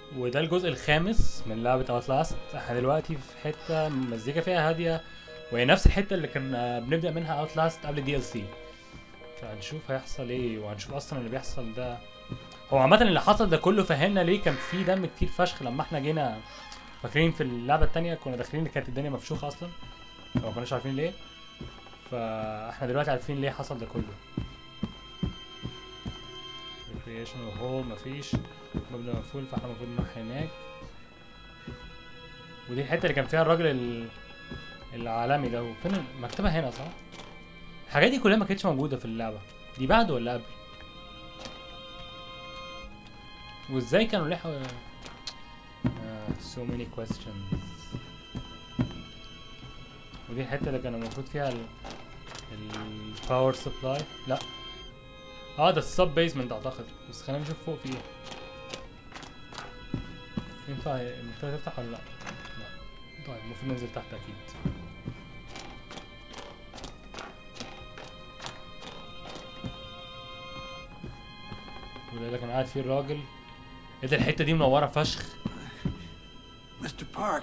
وده الجزء الخامس من لعبة اوتلاست احنا دلوقتي في حتة المزيكا فيها هادية وهي نفس الحتة اللي كنا بنبدأ منها اوتلاست قبل الدي ال سي فهنشوف هيحصل ايه وهنشوف اصلا اللي بيحصل ده هو عامة اللي حصل ده كله فهمنا ليه كان في دم كتير فشخ لما احنا جينا فاكرين في اللعبة التانية كنا داخلين كانت الدنيا مفشوخة اصلا فما كناش عارفين ليه فاحنا دلوقتي عارفين ليه حصل ده كله recreational هول مفيش الباب ده مقفول فاحنا المفروض نروح هناك ودي الحته اللي كان فيها الراجل ال... العالمي ده وفين المكتبه هنا صح؟ الحاجات دي كلها ما كانتش موجوده في اللعبه دي بعد ولا قبل؟ وازاي كانوا لحقوا آه so many questions ودي الحته اللي كان المفروض فيها ال الباور سبلاي لا اه ده السب بيسمنت اعتقد بس خلينا نشوف فوق في ايه ينفع المكتبة تفتح ولا لا؟ لا طيب المفروض ننزل تحت اكيد ولا كان قاعد فيه الراجل ايه ده الحتة دي منورة فشخ Mr. Park.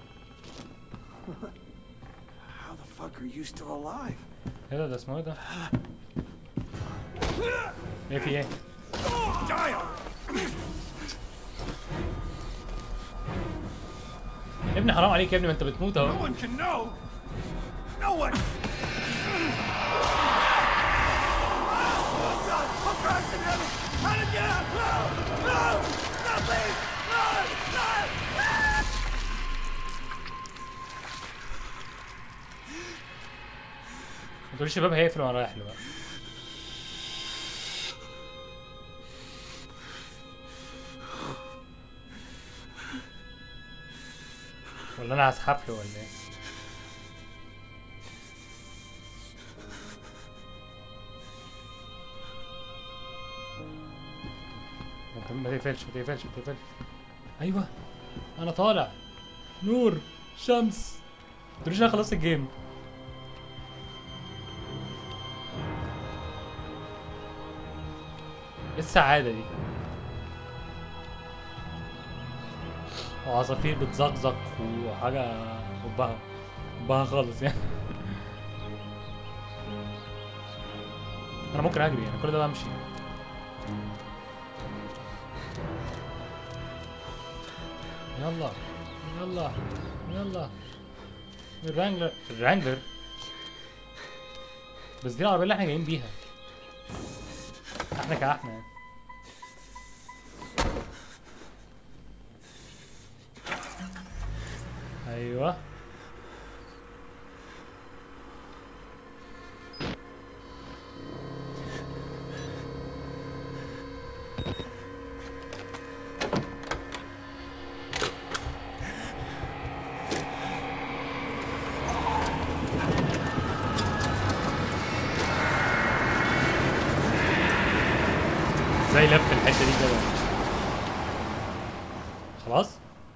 How the fuck are you still alive? ايه ده ده اسمه ايه ده؟ ايه في ايه؟ Dial! يا ابني حرام عليك يا ابني ما انت بتموت No اهو one can know! No one! God, I'm trapped in heaven! How to get out? No! No! No, please! No! No! ما تقوليش الباب هيقفل وانا رايح له بقى ولا انا هسحف له ولا ايه ما ت- ما تقفلش ما تقفلش ما تقفلش ايوه انا طالع نور شمس ما تقوليش انا خلصت الجيم ايه السعادة دي؟ وعصافير بتزقزق وحاجة حبها حبها خالص يعني أنا ممكن أجري أنا كل ده بمشي يلا يلا يلا الرانجلر الرانجلر بس دي العربية اللي احنا جايين بيها احنا كاحنا يعني ايوه ازاي لف الحته دي كده خلاص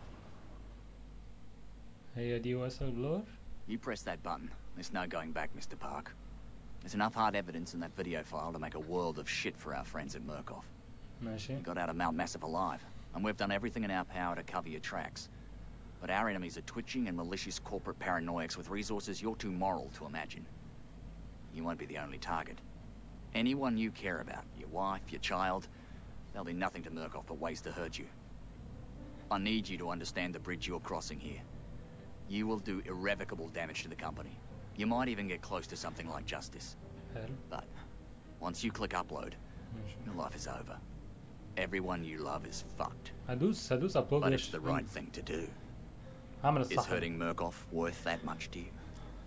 هي دي وصل بلور You press that button. There's no going back, Mr. Park. There's enough hard evidence in that video file to make a world of shit for our friends at Murkoff. ماشي You got out of Mount Massive alive, and we've done everything in our power to cover your tracks. But our enemies are twitching and malicious corporate paranoics with resources you're too moral to imagine. You won't be the only target. Anyone you care about, your wife, your child, there'll be nothing to Murkoff but ways to hurt you. I need you to understand the bridge you're crossing here. You will do irrevocable damage to the company. You might even get close to something like justice. حلو But once you click upload, ماشي your life is over. Everyone you love is fucked. هدوس هدوس ابلود But it's the right thing to do. هعمل Is الصح hurting Murkoff worth that much to you?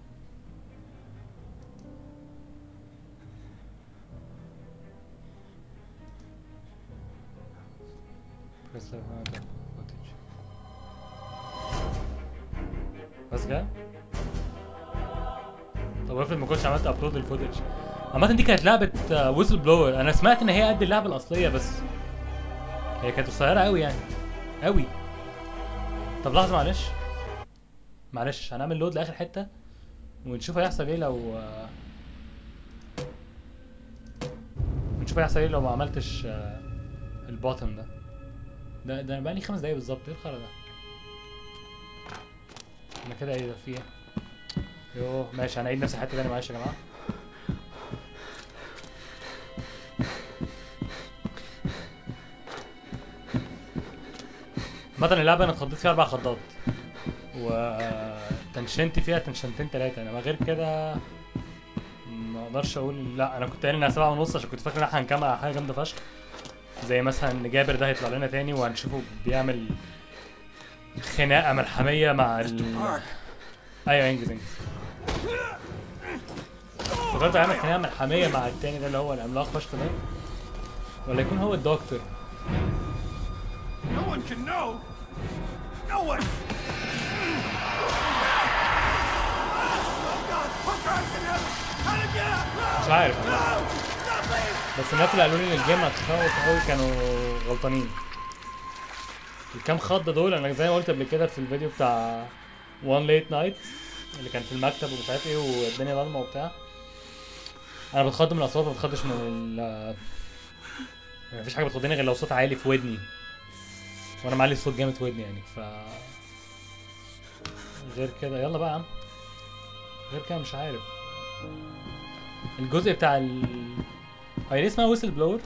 Press the hard footage. بس كده طب افرض ما كنتش عملت ابلود للفوتج عامة دي كانت لعبة ويسل بلور انا سمعت ان هي قد اللعبة الاصلية بس هي كانت قصيرة قوي يعني قوي طب لحظة معلش معلش هنعمل لود لاخر حتة ونشوف هيحصل ايه لو آه، نشوف هيحصل ايه لو ما عملتش آه، البوتن ده ده ده انا بقالي خمس دقايق بالظبط ايه الخرا ده انا كده ايه ده في ايه يوه ماشي هنعيد نفس الحته تاني معلش يا جماعه مثلا اللعبه انا اتخضيت فيها اربع خضات وتنشنت فيها تنشنتين تلاته انما غير كده ما اقدرش اقول لا انا كنت قايل انها سبعة ونص عشان كنت فاكر ان احنا هنكمل على حاجه جامده فشخ زي مثلا ان جابر ده هيطلع لنا تاني وهنشوفه بيعمل خناقه ملحميه مع ال... ايوه انجز انجز فكرت هيعمل خناقه ملحميه مع التاني ده اللي هو العملاق فشخ ده ولا يكون هو الدكتور No one can know. No one. Oh God! Oh Christ in heaven! How to get out? مش عارف No! No, please! بس الناس اللي قالوا لي ان الجيم هتخوف قوي كانوا غلطانين الكام خضه دول انا زي ما قلت قبل كده في الفيديو بتاع وان ليت نايت اللي كان في المكتب ومش عارف ايه والدنيا ضلمه وبتاع انا بتخض من الاصوات ما بتخضش من ال مفيش حاجه بتخضني غير لو صوت عالي في ودني وانا معلي الصوت جامد في ودني يعني ف غير كده يلا بقى يا عم غير كده مش عارف الجزء بتاع ال هي ليه اسمها ويسل بلور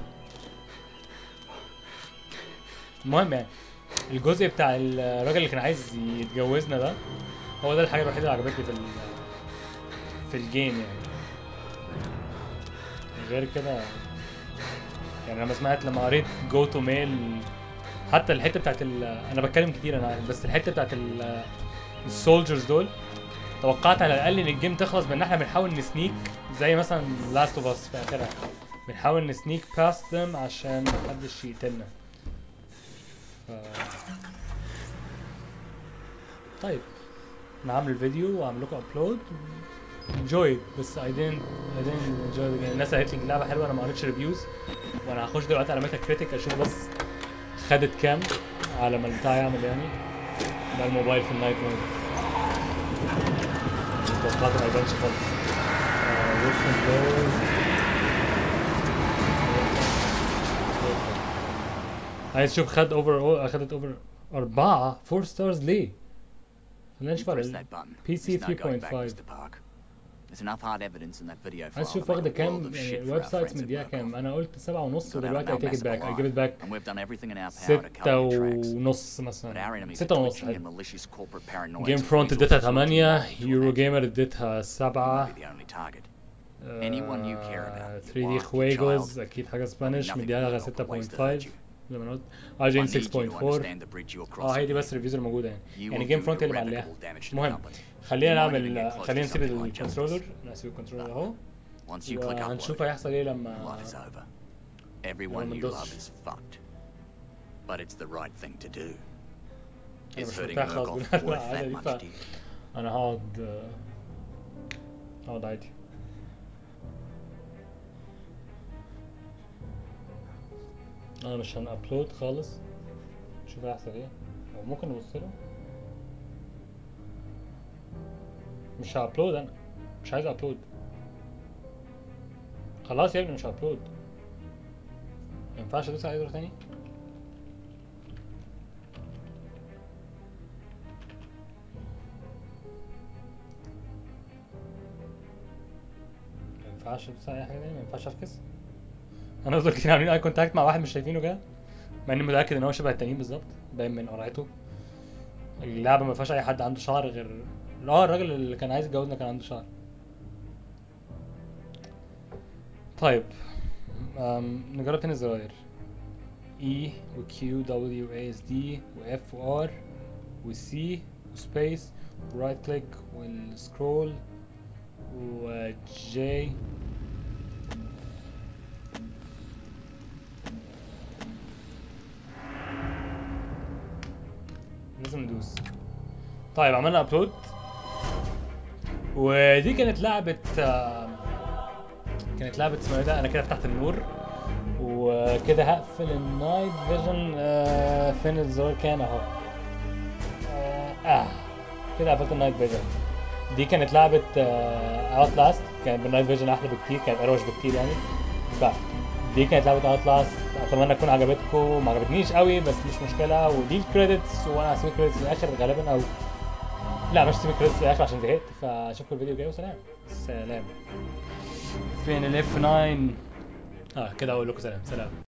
المهم يعني الجزء بتاع الراجل اللي كان عايز يتجوزنا ده هو ده الحاجه الوحيده اللي عجبتني في ال في الجيم يعني غير كده يعني لما سمعت لما قريت جو تو ميل حتى الحته بتاعت ال انا بتكلم كتير انا عارف بس الحته بتاعت ال السولجرز دول توقعت على الاقل ان الجيم تخلص بان احنا بنحاول نسنيك زي مثلا لاست اوف اس في اخرها بنحاول نسنيك باست ذم عشان محدش يقتلنا ف... طيب انا هعمل الفيديو واعمل لكم ابلود enjoy بس I didn't I didn't enjoy the game الناس قالت لي اللعبه حلوه انا ما قريتش ريفيوز وانا هخش دلوقتي على ميتا كريتيك اشوف بس خدت كام على ما البتاع يعمل يعني ده الموبايل في النايت مود توقعت ما يبانش خالص آه، وش كنترول. عايز اشوف خد اوفر اخدت اوفر اربعة فور ستارز ليه؟ خلينا نشوف على Press ال- that button. PC There's no going back, 3.5. Mr. Park. There's enough hard evidence in that video file عايز to اشوف make واخدة a world كام of يعني shit for الويب our سايتس friends at مديها كام Burkhoff. انا قلت سبعة ونص Got out ودلوقتي of I take it Al back I Massive give it back And we've done everything in our power to ستة cover your tracks. ونص But our مثلا enemies are ستة ونص twitching حلو and malicious corporate paranoia. جيم فرونت اديتها 8 يورو جيمر اديتها 7 Be the only target. Anyone you care about, your 3 دي wife, your خويجوز child, اكيد حاجه Nothing سبانيش but مديها a waste of 6.5 energy. زي ما قلت I ارجين need you to 6.4 understand the bridge you're اه هي دي crossing. بس الريفيوز الموجوده يعني You يعني will جيم do فرونت اللي معليها irrevocable damage to the المهم company. خلينا You might even نعمل get close خلينا to نسيب something like الكنترولر justice. نسيب الكنترولر اهو Once you click وهنشوف upload, هيحصل ايه life لما is over. Everyone من you دوسش. love is fucked. But it's the right thing to do. أنا Is مش hurting مرتاح خالص Murkoff بالعادة worth that دي، much ف- to you? انا هقعد آه، هقعد عادي انا مش هنابلود خالص شوف هيحصل ايه او ممكن نبص له مش هابلود انا مش عايز ابلود خلاص يا ابني مش هابلود ما ينفعش ادوس على زر تاني ما ينفعش ادوس على اي حاجه تاني ما ينفعش افكس انا افضل كده عاملين اي كونتاكت مع واحد مش شايفينه كده مع اني متاكد ان هو شبه التانيين بالظبط باين من قرعته اللعبه ما فيهاش اي حد عنده شعر غير اه الراجل اللي كان عايز يتجوزنا كان عنده شعر طيب أم نجرب تاني الزراير E و Q W A S D و F و R و C و Space و Right Click والسكرول و J لازم ندوس طيب عملنا ابلود ودي كانت لعبة آم، كانت لعبة اسمها ايه ده انا كده فتحت النور وكده هقفل النايت فيجن آه فين الزرار كان اهو آه, اه كده قفلت النايت فيجن دي كانت لعبة اوت لاست كانت بالنايت فيجن احلى بكتير كانت اروش بكتير يعني ف دي كانت لعبه اوتلاست اتمنى تكون عجبتكم ما عجبتنيش قوي بس مش مشكله ودي الكريدتس وانا هسيب الكريدتس في الاخر غالبا او لا مش هسيب الكريدتس في الاخر عشان زهقت فاشوفكم الفيديو الجاي وسلام سلام فين الاف 9 اه كده اقول لكم سلام سلام